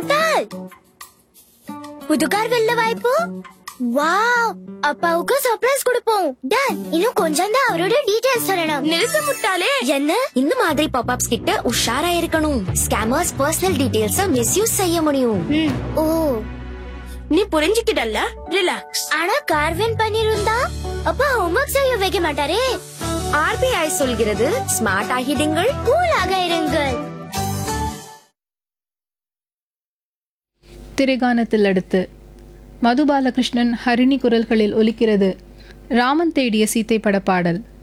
முட்டாள் புது கார் வெல்ல வாய்ப்பு வாவ் அப்பாவுக்கு சர்ப்ரைஸ் கொடுப்போம் டன் இன்னும் கொஞ்சம் தான் அவரோட டீடைல்ஸ் சொல்லணும் நிறுத்த முட்டாளே என்ன இந்த மாதிரி பாப்அப்ஸ் கிட்ட உஷாரா இருக்கணும் ஸ்கேமர்ஸ் பர்சனல் டீடைல்ஸ மிஸ்யூஸ் செய்ய முடியும் ம், ஓ நீ புரிஞ்சுக்கிட்டல்ல ரிலாக்ஸ் ஆனா கார் வின் பண்ணிருந்தா அப்பா ஹோம்ஒர்க் செய்ய வைக்க மாட்டாரே ஆர்பிஐ சொல்கிறது ஸ்மார்ட் ஆகிடுங்கள் கூலாக இருங்கள் திரைகானத்தில் அடுத்து மது பாலகிருஷ்ணன் ஹரிணி குரல்களில் ஒலிக்கிறது ராமன் தேடிய சீத்தை பட பாடல்